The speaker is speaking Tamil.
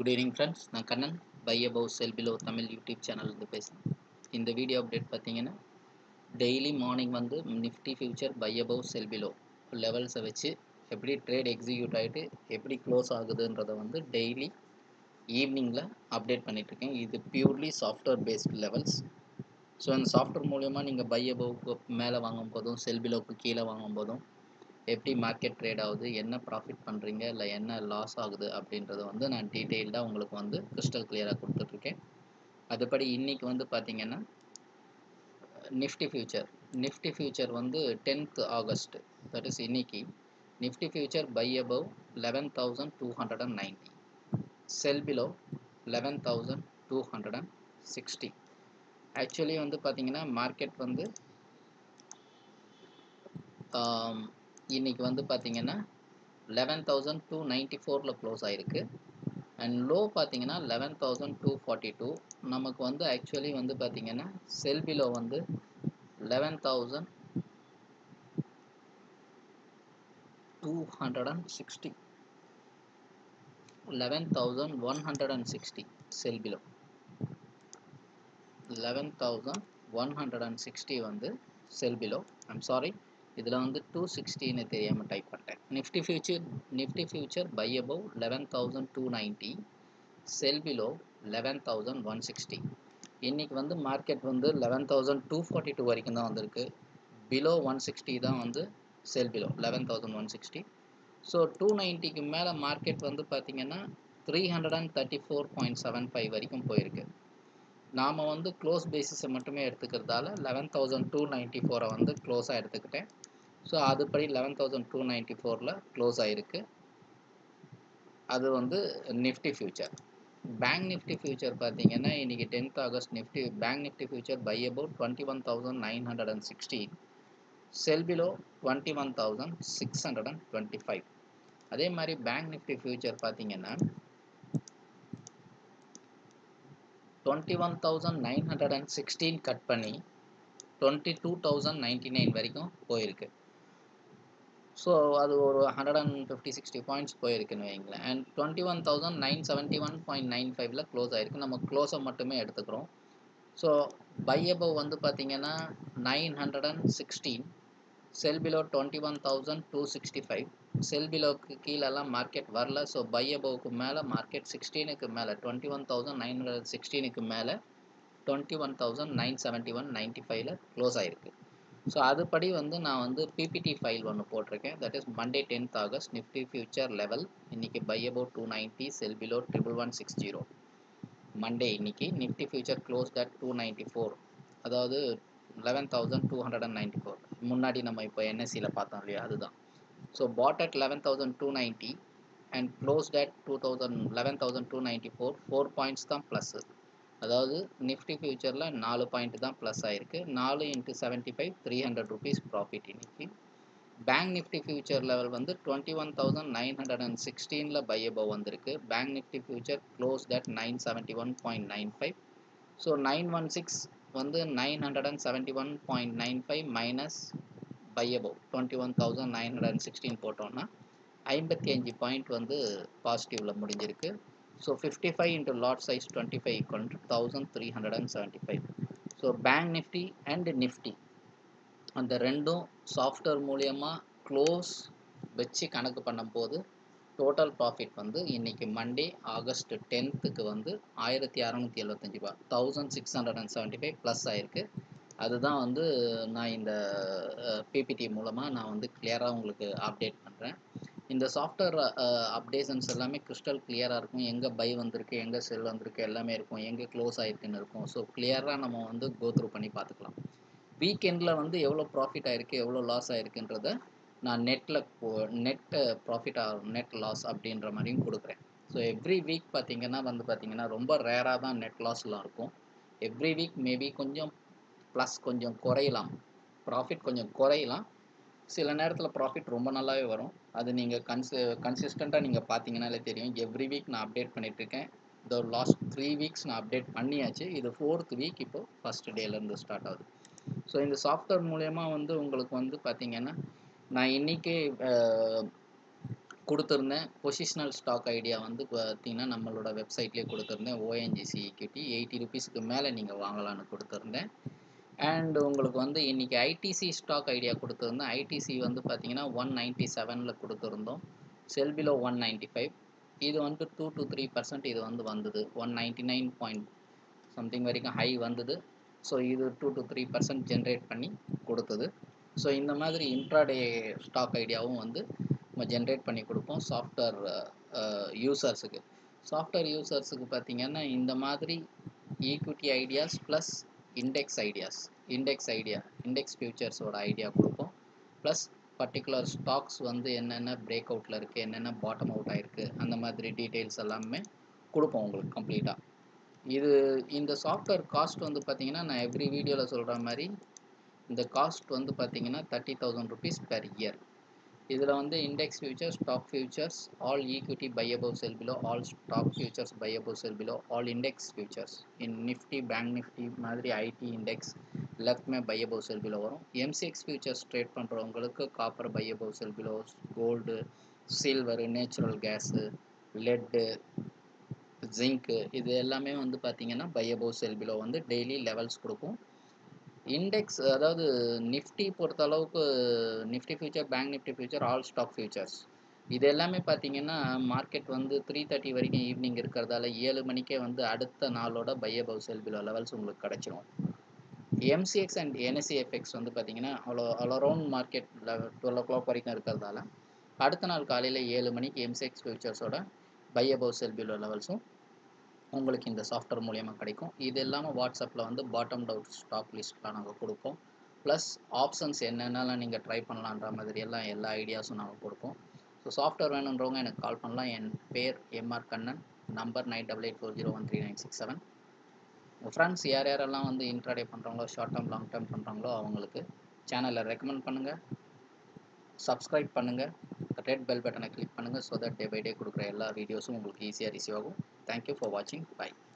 குட் ஈவினிங் ஃப்ரெண்ட்ஸ் நான் Kannan buy above sell below Tamil YouTube சேனல்லேருந்து பேசுகிறேன் இந்த வீடியோ அப்டேட் பார்த்தீங்கன்னா டெய்லி மார்னிங் வந்து Nifty future buy above sell below லெவல்ஸை வச்சு எப்படி ட்ரேட் எக்ஸிக்யூட் ஆகிட்டு எப்படி க்ளோஸ் ஆகுதுன்றதை வந்து டெய்லி ஈவினிங்கில் அப்டேட் பண்ணிகிட்ருக்கேன் இது purely software based levels so அந்த சாஃப்ட்வேர் மூலயமா நீங்கள் பை அபவுக்கு மேலே வாங்கும் போதும் செல் பிலோவுக்கு கீழே வாங்கும் போதும் எப்படி மார்க்கெட் ட்ரேட் ஆகுது என்ன ப்ராஃபிட் பண்ணுறீங்க இல்லை என்ன லாஸ் ஆகுது அப்படின்றத வந்து நான் டீட்டெயில்டாக உங்களுக்கு வந்து கிறிஸ்டல் கிளியராக கொடுத்துட்ருக்கேன் அதுபடி இன்றைக்கி வந்து பார்த்திங்கன்னா நிஃப்டி ஃபியூச்சர் நிஃப்டி ஃபியூச்சர் வந்து டென்த் ஆகஸ்ட் தட் இஸ் இன்னைக்கு Nifty future buy above eleven thousand two hundred and ninety sell below eleven thousand two hundred and sixty actually வந்து பார்த்திங்கன்னா மார்க்கெட் வந்து இன்றைக்கி வந்து பார்த்திங்கன்னா லெவன் தௌசண்ட் டூ நைன்ட்டி ஃபோரில் க்ளோஸ் ஆகிருக்கு அண்ட் லோ பார்த்தீங்கன்னா eleven thousand two forty two நமக்கு வந்து ஆக்சுவலி வந்து பார்த்திங்கன்னா செல் பிலோ வந்து eleven thousand two hundred and sixty eleven thousand one hundred and sixty sell below eleven thousand one hundred and sixty வந்து செல் பிலோ ஐம் சாரி இதில் வந்து டூ சிக்ஸ்டின்னு தெரியாமல் டைப் பண்ணிட்டேன் Nifty future Nifty future buy above eleven thousand two ninety sell below eleven thousand one sixty இன்றைக்கி வந்து மார்க்கெட் வந்து eleven thousand two forty two வரைக்கும் தான் வந்திருக்கு பிலோ ஒன் சிக்ஸ்டி தான் வந்து sell below eleven thousand one sixty so two நைன்ட்டிக்கு மேலே மார்க்கெட் வந்து பார்த்திங்கன்னா three hundred and thirty four point seven five வரைக்கும் போயிருக்கு நாம் வந்து க்ளோஸ் பேசிஸை மட்டுமே எடுத்துக்கிறதால லெவன் தௌசண்ட் டூ நைன்ட்டி ஃபோரை வந்து க்ளோஸாக எடுத்துக்கிட்டேன் ஸோ அதுபடி லெவன் தௌசண்ட் டூ நைன்ட்டி ஃபோரில் க்ளோஸ் ஆகிருக்கு அது வந்து Nifty future bank Nifty future பார்த்தீங்கன்னா இன்றைக்கி tenth August Nifty bank Nifty future buy about twenty one thousand nine hundred and sixteen sell below twenty one thousand six hundred and twenty five அதே மாதிரி பேங்க் நிஃப்டி ஃபியூச்சர் பார்த்தீங்கன்னா twenty one thousand nine hundred and sixteen cut பண்ணி twenty two thousand ninety nine வரைக்கும் போயிருக்கு ஸோ அது ஒரு hundred and fifty sixty points போயிருக்குன்னு வைங்களேன் and twenty one thousand nine seventy one point nine ஃபைவ்ல க்ளோஸ் ஆயிருக்கு நம்ம க்ளோஸை மட்டுமே எடுத்துக்கிறோம் ஸோ பை அபவ் வந்து பார்த்தீங்கன்னா nine hundred and sixteen sell below twenty one thousand two sixty five sell பிலோவுக்கு கீழெல்லாம் மார்க்கெட் வரல ஸோ பை அபவுக்கு மேலே மார்க்கெட் சிக்ஸ்டீனுக்கு மேலே twenty one thousand nine hundred சிக்ஸ்டீனுக்கு மேலே twenty one thousand nine seventy one ninety ஃபைவ்ல க்ளோஸ் ஆகிருக்கு ஸோ அதுபடி வந்து நான் வந்து பிபிடி ஃபைல் ஒன்று போட்டிருக்கேன் that is Monday tenth August Nifty future level இன்றைக்கி buy about two ninety sell below triple one six zero Monday இன்னைக்கு Nifty future close that two ninety four அதாவது eleven thousand two hundred and ninety four முன்னாடி நம்ம இப்போ என்எஸ்சியில் பார்த்தோம் இல்லையா அதுதான் so bought at eleven thousand two ninety and close at two thousand eleven thousand two ninety four four points தான் ப்ளஸ்ஸு அதாவது நிஃப்டி ஃபியூச்சரில் நாலு பாயிண்ட் தான் ப்ளஸ் ஆகிருக்கு நாலு into seventy five three hundred rupees profit இன்னைக்கு பேங்க் நிஃப்டி ஃபியூச்சர் லெவல் வந்து twenty one thousand nine hundred and சிக்ஸ்டீனில் பை அபவ் வந்திருக்கு bank Nifty future close that nine seventy one point nine five so nine one six வந்து nine hundred and seventy one point nine five minus buy above twenty one thousand nine hundred and sixteen போட்டோம்னா ஐம்பத்தி அஞ்சு பாயிண்ட் வந்து பாசிட்டிவில் முடிஞ்சிருக்கு so fifty five into lot size twenty five equal to thousand three hundred and seventy five so bank Nifty and Nifty அந்த ரெண்டும் சாஃப்ட்வேர் மூலியமாக க்ளோஸ் வச்சு கணக்கு பண்ணும்போது டோட்டல் ப்ராஃபிட் வந்து இன்றைக்கி மண்டே ஆகஸ்ட் டென்த்துக்கு வந்து ஆயிரத்தி அறநூற்றி எழுபத்தஞ்சி ரூபா thousand six hundred and seventy five plus ஆயிருக்கு அதுதான் வந்து நான் இந்த பிபிடி மூலமாக நான் வந்து கிளியராக உங்களுக்கு அப்டேட் பண்ணுறேன் இந்த சாஃப்ட்வேர் அப்டேஷன்ஸ் எல்லாமே கிறிஸ்டல் கிளியராக இருக்கும் எங்கே பை வந்திருக்கு எங்கே செல் வந்திருக்கு எல்லாமே இருக்கும் எங்கே க்ளோஸ் ஆகிருக்குன்னு இருக்கும் ஸோ கிளியராக நம்ம வந்து கோத்ரூ பண்ணி பார்த்துக்கலாம் வீக்கெண்டில் வந்து எவ்வளோ ப்ராஃபிட் ஆகிருக்கு எவ்வளோ லாஸ் ஆகிருக்குன்றத நான் நெட்டில் நெட் ப்ராஃபிட் நெட் லாஸ் அப்படின்ற மாதிரியும் கொடுக்குறேன் ஸோ எவ்ரி வீக் பார்த்திங்கன்னா வந்து பார்த்திங்கன்னா ரொம்ப ரேராக தான் நெட் லாஸ்லாம் இருக்கும் எவ்ரி வீக் மேபி கொஞ்சம் ப்ளஸ் கொஞ்சம் குறையலாம் ப்ராஃபிட் கொஞ்சம் குறையலாம் சில நேரத்தில் ப்ராஃபிட் ரொம்ப நல்லாவே வரும் அது நீங்கள் கன்சி கன்சிஸ்டண்ட்டாக நீங்கள் பார்த்தீங்கனாலே தெரியும் எவ்ரி வீக் நான் அப்டேட் பண்ணிகிட்ருக்கேன் இந்த லாஸ்ட் த்ரீ வீக்ஸ் நான் அப்டேட் பண்ணியாச்சு இது ஃபோர்த் வீக் இப்போது ஃபஸ்ட் டேலேருந்து ஸ்டார்ட் ஆகுது ஸோ இந்த சாஃப்ட்வேர் மூலயமா வந்து உங்களுக்கு வந்து பார்த்திங்கன்னா நான் இன்றைக்கி கொடுத்துருந்தேன் பொசிஷனல் ஸ்டாக் ஐடியா வந்து பார்த்தீங்கன்னா நம்மளோட வெப்சைட்லேயே கொடுத்துருந்தேன் ஓஎன்ஜிசி ஈக்விட்டி எயிட்டி ருபீஸ்க்கு மேலே நீங்கள் வாங்கலாம்னு கொடுத்துருந்தேன் அண்ட் உங்களுக்கு வந்து இன்றைக்கி ஐடிசி ஸ்டாக் ஐடியா கொடுத்துருந்தேன் ஐடிசி வந்து பார்த்தீங்கன்னா ஒன் நைன்ட்டி செவனில் கொடுத்துருந்தோம் செல்பிலோ ஒன் நைன்ட்டி ஃபைவ் இது வந்து டூ டு த்ரீ பர்சன்ட் இது வந்து வந்தது one ninety nine point something வரைக்கும் ஹை வந்தது ஸோ இது two to three percent generate பண்ணி கொடுத்தது ஸோ இந்த மாதிரி இன்ட்ராடே ஸ்டாக் ஐடியாவும் வந்து நம்ம ஜென்ரேட் பண்ணி கொடுப்போம் சாஃப்ட்வேர் யூசர்ஸுக்கு சாஃப்ட்வேர் யூசர்ஸுக்கு பார்த்திங்கன்னா இந்த மாதிரி equity ideas plus index ideas index idea index ஃபியூச்சர்ஸோட ஐடியா கொடுப்போம் ப்ளஸ் பர்டிகுலர் ஸ்டாக்ஸ் வந்து என்னென்ன பிரேக் அவுட்டில் இருக்குது என்னென்ன பாட்டம் அவுட் ஆகிருக்கு அந்த மாதிரி டீட்டெயில்ஸ் எல்லாமே கொடுப்போம் உங்களுக்கு கம்ப்ளீட்டாக இது இந்த சாஃப்ட்வேர் காஸ்ட் வந்து பார்த்திங்கன்னா நான் எவ்ரி வீடியோவில் சொல்கிற மாதிரி இந்த காஸ்ட் வந்து பார்த்திங்கன்னா thirty thousand rupees per year இதில் வந்து index futures stock futures all equity buy above sell below all stock futures buy above sell below all index futures in Nifty bank Nifty மாதிரி ஐடி இண்டெக்ஸ் எல்லாத்துக்குமே பை அபவ் செல் பிலோ வரும் எம்சிஎக்ஸ் ஃபியூச்சர்ஸ் ட்ரேட் பண்ணுறவங்களுக்கு copper buy above sell below gold silver natural gas lead zinc இது எல்லாமே வந்து பார்த்திங்கன்னா பை அபவ் செல் பிலோ வந்து டெய்லி லெவல்ஸ் கொடுக்கும் இண்டெக்ஸ் அதாவது நிஃப்டி பொறுத்த அளவுக்கு Nifty future bank Nifty future all stock futures இது எல்லாமே பார்த்தீங்கன்னா மார்க்கெட் வந்து த்ரீ தேர்ட்டி வரைக்கும் ஈவினிங் இருக்கிறதால ஏழு மணிக்கே வந்து அடுத்த நாளோட buy above sell below levels உங்களுக்கு கிடச்சிரும் எம்சிஎக்ஸ் அண்ட் என்எஸ்சிஎஃப்எக்ஸ் வந்து பார்த்தீங்கன்னா அவ்வளோ அவ்வளோ around market twelve o'clock வரைக்கும் இருக்கிறதால அடுத்த நாள் காலையில் ஏழு மணிக்கு எம்சிஎக்ஸ் ஃபியூச்சர்ஸோட பை அபவ் செல் பிலோ லெவல்ஸும் உங்களுக்கு இந்த சாஃப்ட்வேர் மூலியமாக கிடைக்கும் இது இல்லாமல் வாட்ஸ்அப்பில் வந்து பாட்டம் டவுட் ஸ்டாக் லிஸ்ட்லாம் நாங்கள் கொடுப்போம் ப்ளஸ் ஆப்ஷன்ஸ் என்னென்னலாம் நீங்கள் ட்ரை பண்ணலான்ற மாதிரி எல்லாம் எல்லா ஐடியாஸும் நாங்கள் கொடுப்போம் ஸோ சாஃப்ட்வேர் வேணுன்றவங்க எனக்கு கால் பண்ணலாம் என் பேர் MR Kannan number nine double eight four zero one three nine six seven உங்கள் ஃப்ரெண்ட்ஸ் யார் யாரெல்லாம் வந்து இன்ட்ராடே பண்ணுறாங்களோ ஷார்ட் டேர்ம் லாங் டேர்ம் பண்ணுறாங்களோ அவங்களுக்கு சேனலை ரெக்கமெண்ட் பண்ணுங்கள் சப்ஸ்கிரைப் பண்ணுங்கள் ரெட் பெல் பட்டனை கிளிக் பண்ணுங்கள் so that day by day கொடுக்குற எல்லா வீடியோஸும் உங்களுக்கு ஈஸியாக ரிசீவ் ஆகும் தேங்க்யூ ஃபார் வாட்சிங் பை